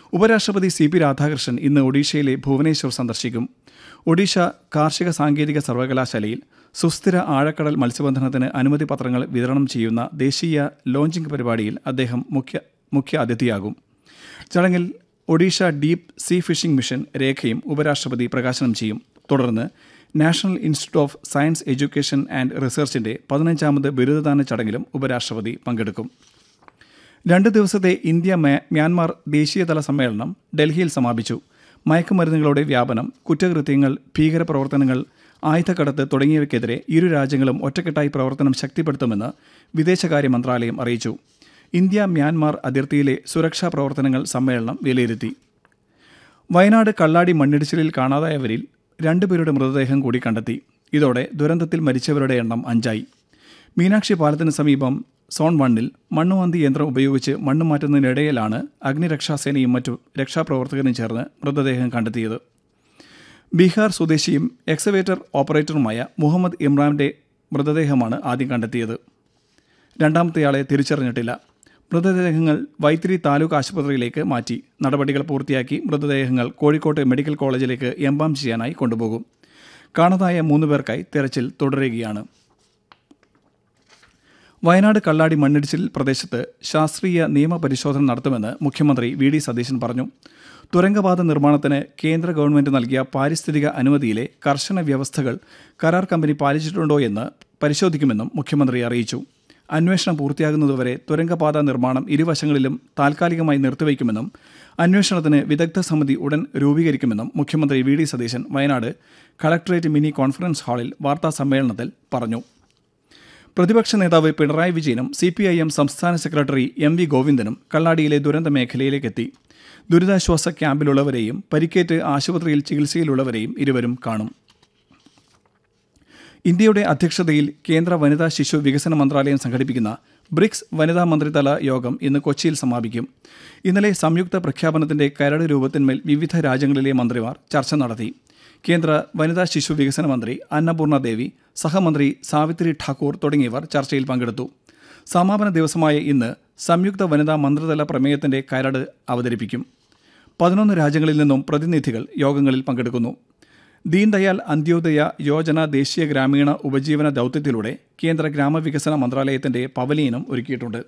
ഉപരാഷ്ട്രപതി C P Radhakrishnan ഇന്ന് ഒഡീഷയിലെ ഭുവനേശ്വർ സന്ദർശിക്കും ഒഡീഷ കാർഷിക സാങ്കേതിക സർവകലാശാലയിൽ സുസ്ഥിര ആഴക്കടൽ മത്സ്യബന്ധനത്തിന് അനുമതി പത്രങ്ങൾ വിതരണം ചെയ്യുന്ന ദേശീയ ലോഞ്ചിംഗ് പരിപാടിയിൽ അദ്ദേഹം മുഖ്യ മുഖ്യ അതിഥിയാകും ചടങ്ങിൽ Odisha deep sea fishing mission രേഖയും ഉപരാഷ്ട്രപതി പ്രകാശനം ചെയ്യും തുടർന്ന് national institute of science education and റിസർച്ചിന്റെ പതിനഞ്ചാമത് ബിരുദദാന ചടങ്ങിലും ഉപരാഷ്ട്രപതി പങ്കെടുക്കും രണ്ട് ദിവസത്തെ ഇന്ത്യ മ്യാ- മ്യാൻമാർ ദേശീയതല സമ്മേളനം ഡൽഹിയിൽ സമാപിച്ചു മയക്കുമരുന്നുകളുടെ വ്യാപനം കുറ്റകൃത്യങ്ങൾ ഭീകരപ്രവർത്തനങ്ങൾ ആയുധക്കടത്ത് തുടങ്ങിയവയ്ക്കെതിരെ ഇരു രാജ്യങ്ങളും ഒറ്റക്കെട്ടായി പ്രവർത്തനം ശക്തിപ്പെടുത്തുമെന്ന് വിദേശകാര്യ മന്ത്രാലയം അറിയിച്ചു ഇന്ത്യ മ്യാൻമാർ അതിർത്തിയിലെ സുരക്ഷാ പ്രവർത്തനങ്ങൾ സമ്മേളനം വിലയിരുത്തി വയനാട് കള്ളാടി മണ്ണിടിച്ചിലിൽ കാണാതായവരിൽ രണ്ടുപേരുടെ മൃതദേഹം കൂടി കണ്ടെത്തി ഇതോടെ ദുരന്തത്തിൽ മരിച്ചവരുടെ എണ്ണം അഞ്ചായി മീനാക്ഷി പാലത്തിന് സമീപം സോൺ വണ്ണിൽ മണ്ണുമാന്തി യന്ത്രം ഉപയോഗിച്ച് മണ്ണ് മാറ്റുന്നതിനിടയിലാണ് അഗ്നിരക്ഷാസേനയും മറ്റു രക്ഷാപ്രവർത്തകരും ചേർന്ന് മൃതദേഹം കണ്ടെത്തിയത് ബീഹാർ സ്വദേശിയും എക്സവേറ്റർ ഓപ്പറേറ്ററുമായ മുഹമ്മദ് ഇമ്രാന്റെ മൃതദേഹമാണ് ആദ്യം കണ്ടെത്തിയത് രണ്ടാമത്തെയാളെ തിരിച്ചറിഞ്ഞിട്ടില്ല മൃതദേഹങ്ങൾ വൈത്തിരി താലൂക്ക് ആശുപത്രിയിലേക്ക് മാറ്റി നടപടികൾ പൂർത്തിയാക്കി മൃതദേഹങ്ങൾ കോഴിക്കോട്ട് മെഡിക്കൽ കോളേജിലേക്ക് എംബാം ചെയ്യാനായി കൊണ്ടുപോകും കാണാതായ മൂന്ന് പേർക്കായി തെരച്ചിൽ തുടരുകയാണ് വയനാട് കള്ളാടി മണ്ണിടിച്ചിൽ പ്രദേശത്ത് ശാസ്ത്രീയ നിയമപരിശോധന നടത്തുമെന്ന് മുഖ്യമന്ത്രി വി ഡി സതീശൻ പറഞ്ഞു തുരങ്കപാത നിർമ്മാണത്തിന് കേന്ദ്ര ഗവൺമെന്റ് നൽകിയ പാരിസ്ഥിതിക അനുമതിയിലെ കർശന വ്യവസ്ഥകൾ കരാർ കമ്പനി പാലിച്ചിട്ടുണ്ടോ എന്ന് പരിശോധിക്കുമെന്നും മുഖ്യമന്ത്രി അറിയിച്ചു അന്വേഷണം പൂർത്തിയാകുന്നതുവരെ തുരങ്കപാത നിർമ്മാണം ഇരുവശങ്ങളിലും താൽക്കാലികമായി നിർത്തിവയ്ക്കുമെന്നും അന്വേഷണത്തിന് വിദഗ്ധ സമിതി ഉടൻ രൂപീകരിക്കുമെന്നും മുഖ്യമന്ത്രി V D Satheesan Wayanad collectorate mini conference ഹാളിൽ വാർത്താ സമ്മേളനത്തിൽ പറഞ്ഞു പ്രതിപക്ഷ നേതാവ് പിണറായി വിജയനും സി പി ഐ എം സംസ്ഥാന സെക്രട്ടറി എം വി ഗോവിന്ദനും കള്ളാടിയിലെ ദുരന്ത മേഖലയിലേക്കെത്തി ദുരിതാശ്വാസ ക്യാമ്പിലുള്ളവരെയും പരിക്കേറ്റ് ആശുപത്രിയിൽ ചികിത്സയിലുള്ളവരെയും ഇരുവരും കാണും ഇന്ത്യയുടെ അധ്യക്ഷതയിൽ കേന്ദ്ര വനിതാ ശിശു വികസന മന്ത്രാലയം സംഘടിപ്പിക്കുന്ന ബ്രിക്സ് വനിതാ മന്ത്രിതല യോഗം ഇന്ന് കൊച്ചിയിൽ സമാപിക്കും ഇന്നലെ സംയുക്ത പ്രഖ്യാപനത്തിന്റെ കരട് രൂപത്തിന്മേൽ വിവിധ രാജ്യങ്ങളിലെ മന്ത്രിമാർ ചർച്ച നടത്തി കേന്ദ്ര വനിതാ ശിശു വികസന മന്ത്രി അന്നപൂർണ ദേവി സഹമന്ത്രി സാവിത്രി ഠാക്കൂർ തുടങ്ങിയവർ ചർച്ചയിൽ പങ്കെടുത്തു സമാപന ദിവസമായ ഇന്ന് സംയുക്ത വനിതാ മന്ത്രിതല പ്രമേയത്തിന്റെ കരട് അവതരിപ്പിക്കും പതിനൊന്ന് രാജ്യങ്ങളിൽ നിന്നും പ്രതിനിധികൾ യോഗങ്ങളിൽ പങ്കെടുക്കുന്നു ദീൻദയാൽ അന്ത്യോദയ യോജന ദേശീയ ഗ്രാമീണ ഉപജീവന ദൗത്യത്തിലൂടെ കേന്ദ്ര ഗ്രാമവികസന മന്ത്രാലയത്തിന്റെ പവലിയനും ഒരുക്കിയിട്ടുണ്ട്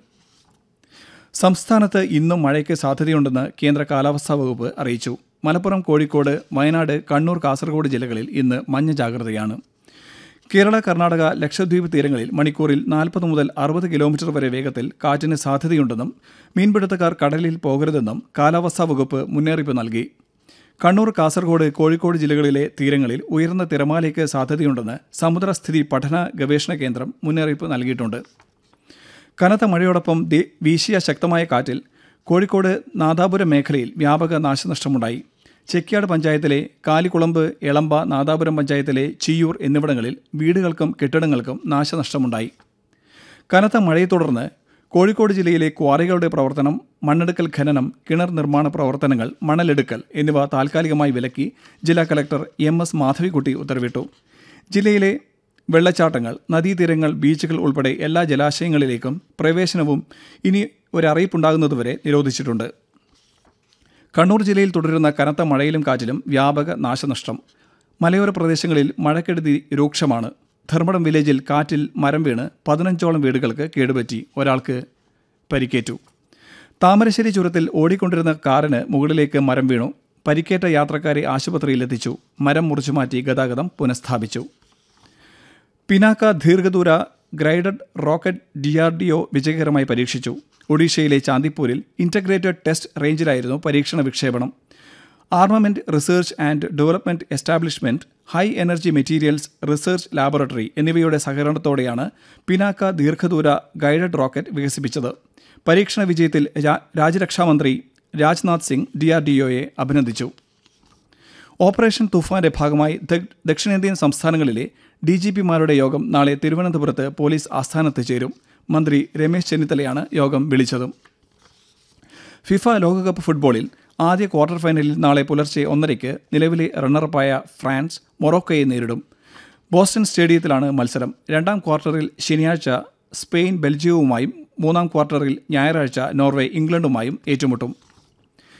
സംസ്ഥാനത്ത് ഇന്നും മഴയ്ക്ക് സാധ്യതയുണ്ടെന്ന് കേന്ദ്ര കാലാവസ്ഥാ വകുപ്പ് അറിയിച്ചു മലപ്പുറം കോഴിക്കോട് വയനാട് കണ്ണൂർ കാസർഗോഡ് ജില്ലകളിൽ ഇന്ന് മഞ്ഞ ജാഗ്രതയാണ് കേരള കർണാടക ലക്ഷദ്വീപ് തീരങ്ങളിൽ മണിക്കൂറിൽ നാൽപ്പത് മുതൽ അറുപത് കിലോമീറ്റർ വരെ വേഗത്തിൽ കാറ്റിന് സാധ്യതയുണ്ടെന്നും മീൻപിടുത്തക്കാർ കടലിൽ പോകരുതെന്നും കാലാവസ്ഥാ വകുപ്പ് മുന്നറിയിപ്പ് നൽകി കണ്ണൂർ കാസർഗോഡ് കോഴിക്കോട് ജില്ലകളിലെ തീരങ്ങളിൽ ഉയർന്ന തിരമാലയ്ക്ക് സാധ്യതയുണ്ടെന്ന് സമുദ്രസ്ഥിതി പഠന ഗവേഷണ കേന്ദ്രം മുന്നറിയിപ്പ് നൽകിയിട്ടുണ്ട് കനത്ത മഴയോടൊപ്പം ദേ- വീശിയ ശക്തമായ കാറ്റിൽ കോഴിക്കോട് നാദാപുരം മേഖലയിൽ വ്യാപക നാശനഷ്ടമുണ്ടായി ചെക്യാട് പഞ്ചായത്തിലെ കാലിക്കുളമ്പ് എളമ്പ നാദാപുരം പഞ്ചായത്തിലെ ചിയൂർ എന്നിവിടങ്ങളിൽ വീടുകൾക്കും കെട്ടിടങ്ങൾക്കും നാശനഷ്ടമുണ്ടായി കനത്ത മഴയെ തുടർന്ന് കോഴിക്കോട് ജില്ലയിലെ ക്വാറികളുടെ പ്രവർത്തനം മണ്ണെടുക്കൽ ഖനനം കിണർ നിർമ്മാണ പ്രവർത്തനങ്ങൾ മണലെടുക്കൽ എന്നിവ താൽക്കാലികമായി വിലക്കി ജില്ലാ കലക്ടർ എം എസ് മാധവിക്കുട്ടി ഉത്തരവിട്ടു ജില്ലയിലെ വെള്ളച്ചാട്ടങ്ങൾ നദീതീരങ്ങൾ ബീച്ചുകൾ ഉൾപ്പെടെ എല്ലാ ജലാശയങ്ങളിലേക്കും പ്രവേശനവും ഇനി ഒരറിയിപ്പുണ്ടാകുന്നതുവരെ നിരോധിച്ചിട്ടുണ്ട് കണ്ണൂർ ജില്ലയിൽ തുടരുന്ന കനത്ത മഴയിലും കാറ്റിലും വ്യാപക നാശനഷ്ടം മലയോര പ്രദേശങ്ങളിൽ മഴക്കെടുതി രൂക്ഷമാണ് ധർമ്മടം വില്ലേജിൽ കാറ്റിൽ മരം വീണ് പതിനഞ്ചോളം വീടുകൾക്ക് കേടുപറ്റി ഒരാൾക്ക് പരിക്കേറ്റു താമരശ്ശേരി ചുരത്തിൽ ഓടിക്കൊണ്ടിരുന്ന കാറിന് മുകളിലേക്ക് മരം വീണു പരിക്കേറ്റ യാത്രക്കാരെ ആശുപത്രിയിലെത്തിച്ചു മരം മുറിച്ചു മാറ്റി ഗതാഗതം പുനഃസ്ഥാപിച്ചു പിനാക്ക ദീർഘദൂര guided rocket D R D O വിജയകരമായി പരീക്ഷിച്ചു ഒഡീഷയിലെ ചാന്ദിപ്പൂരിൽ ഇന്റഗ്രേറ്റഡ് ടെസ്റ്റ് റേഞ്ചിലായിരുന്നു പരീക്ഷണ വിക്ഷേപണം armament research and development establishment high energy materials research laboratory എന്നിവയുടെ സഹകരണത്തോടെയാണ് പിനാക്ക ദീർഘദൂര ഗൈഡഡ് റോക്കറ്റ് വികസിപ്പിച്ചത് പരീക്ഷണ വിജയത്തിൽ രാ- രാജ്യരക്ഷാമന്ത്രി Rajnath Singh D R D ഒയെ അഭിനന്ദിച്ചു ഓപ്പറേഷൻ തുഫാന്റെ ഭാഗമായി ദ- ദക്ഷിണേന്ത്യൻ സംസ്ഥാനങ്ങളിലെ ഡി ജി പിമാരുടെ യോഗം നാളെ തിരുവനന്തപുരത്ത് പോലീസ് ആസ്ഥാനത്ത് ചേരും മന്ത്രി രമേശ് ചെന്നിത്തലയാണ് യോഗം വിളിച്ചത് ഫിഫ ലോകകപ്പ് ഫുട്ബോളിൽ ആദ്യ ക്വാർട്ടർ ഫൈനലിൽ നാളെ പുലർച്ചെ ഒന്നരയ്ക്ക് നിലവിലെ റണ്ണറപ്പായ ഫ്രാൻസ് മൊറോക്കോയെ നേരിടും ബോസ്റ്റൺ സ്റ്റേഡിയത്തിലാണ് മത്സരം രണ്ടാം ക്വാർട്ടറിൽ ശനിയാഴ്ച സ്പെയിൻ ബെൽജിയവുമായും മൂന്നാം ക്വാർട്ടറിൽ ഞായറാഴ്ച നോർവേ ഇംഗ്ലണ്ടുമായും ഏറ്റുമുട്ടും